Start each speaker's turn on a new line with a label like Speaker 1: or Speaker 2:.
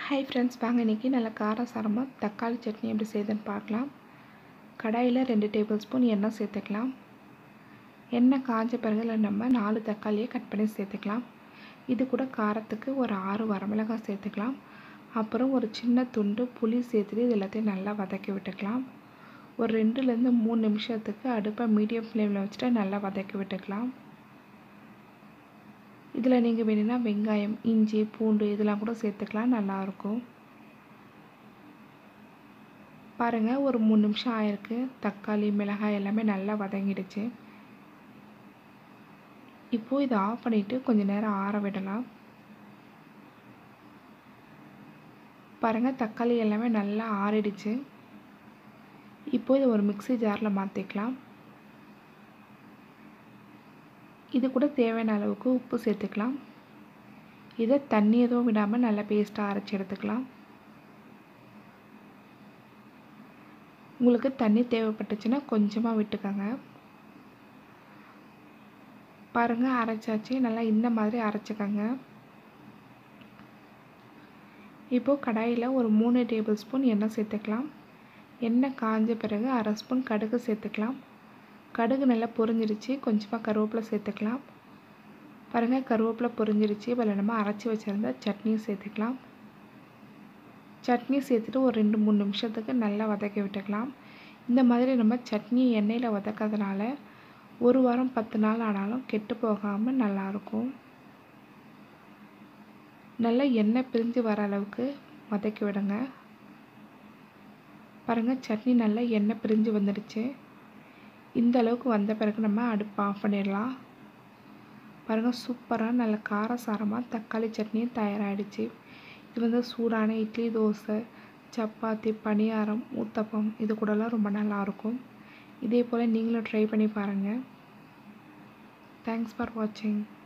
Speaker 1: hi friends வாங்க இன்றைக்கி நல்ல காரசாரமாக தக்காளி சட்னி எப்படி செய்யுதுன்னு பார்க்கலாம் கடாயில் ரெண்டு டேபிள் ஸ்பூன் எண்ணெய் சேர்த்துக்கலாம் எண்ணெய் காஞ்ச பிறகு அதில் நம்ம நாலு தக்காளியை கட் பண்ணி சேர்த்துக்கலாம் இது கூட காரத்துக்கு ஒரு ஆறு வரமிளகாய் சேர்த்துக்கலாம் அப்புறம் ஒரு சின்ன துண்டு புளி சேர்த்துட்டு இது எல்லாத்தையும் நல்லா வதக்கி விட்டுக்கலாம் ஒரு ரெண்டுலேருந்து மூணு நிமிஷத்துக்கு அடுப்பை மீடியம் ஃப்ளேமில் வச்சுட்டு நல்லா வதக்கி விட்டுக்கலாம் இதில் நீங்கள் வேணும்னா வெங்காயம் இஞ்சி பூண்டு இதெல்லாம் கூட சேர்த்துக்கலாம் நல்லாயிருக்கும் பாருங்கள் ஒரு மூணு நிமிஷம் ஆயிருக்கு தக்காளி மிளகாய் எல்லாமே நல்லா வதங்கிடுச்சு இப்போது இதை ஆஃப் பண்ணிவிட்டு கொஞ்சம் நேரம் ஆற விடலாம் பாருங்கள் தக்காளி எல்லாமே நல்லா ஆறிடுச்சு இப்போ இதை ஒரு மிக்சி ஜாரில் மாற்றிக்கலாம் இது கூட தேவையான அளவுக்கு உப்பு சேர்த்துக்கலாம் இதை தண்ணி எதுவும் விடாமல் நல்லா பேஸ்ட்டாக அரைச்சி எடுத்துக்கலாம் உங்களுக்கு தண்ணி தேவைப்பட்டுச்சுன்னா கொஞ்சமாக விட்டுக்கோங்க பாருங்கள் அரைச்சாச்சு நல்லா இந்த மாதிரி அரைச்சிக்கோங்க இப்போது கடாயில் ஒரு மூணு டேபிள் ஸ்பூன் எண்ணெய் சேர்த்துக்கலாம் எண்ணெய் காஞ்ச பிறகு அரை ஸ்பூன் கடுகு சேர்த்துக்கலாம் கடுகு நல்லா பொரிஞ்சிருச்சு கொஞ்சமாக கருவேப்பிலை சேர்த்துக்கலாம் பாருங்கள் கருவேப்பிலை பொரிஞ்சிருச்சு இதில் நம்ம அரைச்சி வச்சுருந்த சட்னியும் சேர்த்துக்கலாம் சட்னி சேர்த்துட்டு ஒரு ரெண்டு மூணு நிமிஷத்துக்கு நல்லா வதக்கி விட்டுக்கலாம் இந்த மாதிரி நம்ம சட்னி எண்ணெயில் வதக்கிறதுனால ஒரு வாரம் பத்து நாள் ஆனாலும் கெட்டு போகாமல் நல்லாயிருக்கும் நல்லா எண்ணெய் பிரிஞ்சு வர அளவுக்கு வதக்கி விடுங்க பாருங்கள் சட்னி நல்லா எண்ணெய் பிரிஞ்சு வந்துடுச்சு இந்த அளவுக்கு வந்த பிறகு நம்ம அடுப்பு ஆஃப் பண்ணிடலாம் பாருங்கள் சூப்பராக நல்ல காரசாரமாக தக்காளி சட்னியும் தயாராகிடுச்சு இது வந்து சூடான இட்லி தோசை சப்பாத்தி பணியாரம் ஊத்தப்பம் இது கூடலாம் ரொம்ப நல்லாயிருக்கும் இதே போல் நீங்களும் ட்ரை பண்ணி பாருங்கள் தேங்க்ஸ் ஃபார் வாட்சிங்